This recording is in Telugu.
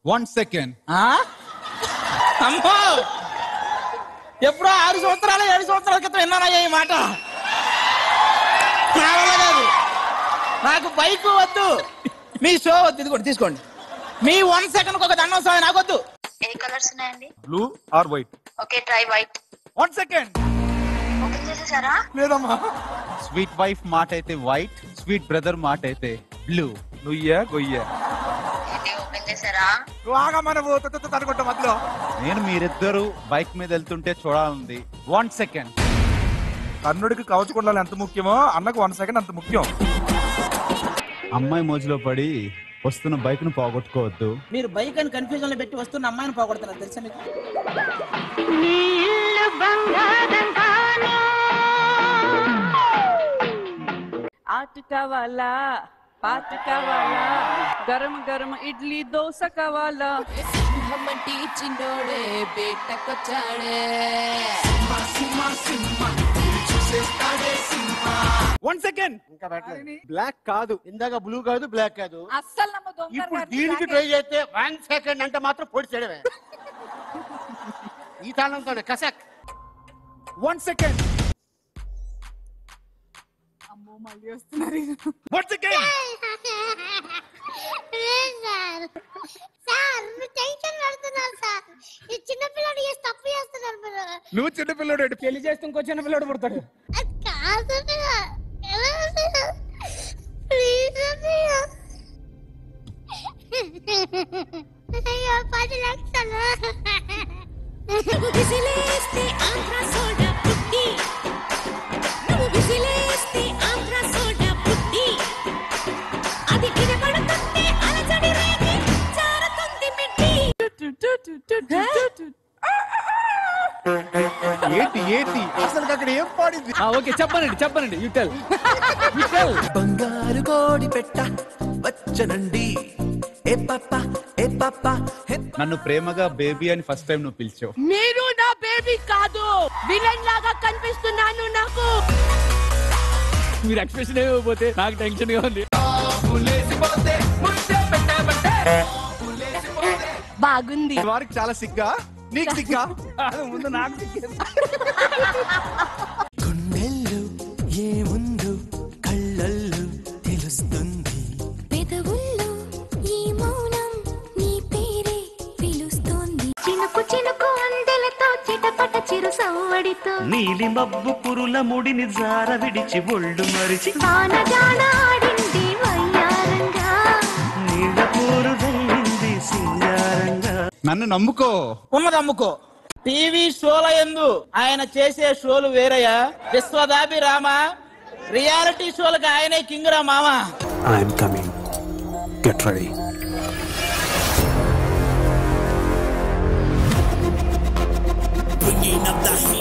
వన్ సెకండ్ ఆ? అమ్మో ఎప్పుడో ఆరు సంవత్సరాలు ఏడు సంవత్సరాల క్రితం విన్నానయ్యా ఈ మాట నా వల్ల కాదు నాకు బైక్ వద్దు మీ షో వద్దు ఇదిగోండి తీసుకోండి మీ వన్ సెకండ్ ఒక దండం స్వామి నాకొద్దు ఏ కలర్స్ ఉన్నాయండి blue or white okay try white one second open చేసేసారా లేదమ్మా స్వీట్ వైఫ్ మాట అయితే వైట్ స్వీట్ బ్రదర్ మాట అయితే బ్లూ నుయ్యా గొయ్యా ఏంటి ఓపెన్ చేసారా నువ్వు ఆగమ్మా నువ్వు తనుకుంటా మధ్యలో నేను మీరిద్దరు బైక్ మీద వెళ్తుంటే చూడాలంది వన్ సెకండ్ కర్ణుడికి కవచకుండాలి ఎంత ముఖ్యమో అన్నకు వన్ సెకండ్ అంత ముఖ్యం అమ్మాయి మోజులో పడి వస్తున్న బైక్ ను పోగొట్టుకోవద్దు మీరు బైక్ అని కన్ఫ్యూజన్ లో పెట్టి వస్తున్న అమ్మాయిని పోగొడుతున్నారు తెలుసా మీకు आट का वाला पाट का वाला गरम गरम इडली डोसा का वाला సింహమంటి చిన్నోడే బేటకొచ్చాడే వన్ సెకండ్ బ్లాక్ కాదు ఇందాక బ్లూ కాదు బ్లాక్ కాదు అస్సలు నమ్మ దొంగ ఇప్పుడు దీనికి ట్రై చేస్తే వన్ సెకండ్ అంటే మాత్రం పొడి చేయడమే ఈ తాళంతోనే కసక్ వన్ సెకండ్ అమ్మో మళ్ళీ వస్తున్నారు వన్ సెకండ్ సార్ సార్ మీరు టెన్షన్ పడుతున్నారు సార్ ఈ చిన్న పిల్లడు చేసి తప్పు చేస్తున్నారు మీరు నువ్వు చిన్న పిల్లడు పెళ్లి చేస్తే ఇంకో చిన్న పిల్లడు పుడతాడు అది కాదు అన్నయ్య. ఎలా అన్నయ్య? ప్లీజ్ అన్నయ్య. అయ్యో పది లక్షలు నువ్వు విసిలేస్తే ఆంధ్ర సోడా పుట్టి నువ్వు విసిలేస్తే ఆంధ్ర సోడా పుట్టి అది వినపడుతుంటే అలజడి రేగి జారుతుంది మిట్టి ఏంటి ఏంటి అసలు అక్కడ ఏం పాడింది ఓకే చెప్పనండి చెప్పనండి యూ టెల్ యూ టెల్ బంగారు కోడి పెట్ట వచ్చనండి ఏ పప్ప ఏ పప్ప హే నన్ను ప్రేమగా బేబీ అని ఫస్ట్ టైం నువ్వు పిలిచావు మీరు నా బేబీ కాదు విలన్ లాగా కనిపిస్తున్నాను నాకు మీరు ఎక్స్ప్రెషన్ ఏమైపోతే నాకు టెన్షన్ గా ఉంది బాగుంది వారికి చాలా సిగ్గా నీకు సిగ్గా ముందు నాకు సిగ్గేది. గుండెల్లో ఏముందో కళ్ళల్లో తెలుస్తుంది పెదవుల్లో ఈ మౌనం నీ పేరే పిలుస్తోంది చినుకు చినుకు అందెలతో చిటపట చిరు సవ్వడితో నీలి మబ్బు కురుల ముడిని జార విడిచి ఒళ్ళు మరిచి వాన జాన ఆడింది వయ్యారంగా నీళ్ళ కూరు వెళ్ళింది సింగారంగా నన్ను నమ్ముకో ఉన్నది అమ్ముకో టీవీ షోల ఎందు ఆయన చేసే షోలు వేరయ్యా విశ్వదాభి రామ రియాలిటీ షోలకు ఆయనే కింగ్ రా మామా I'm coming get ready Bringing up the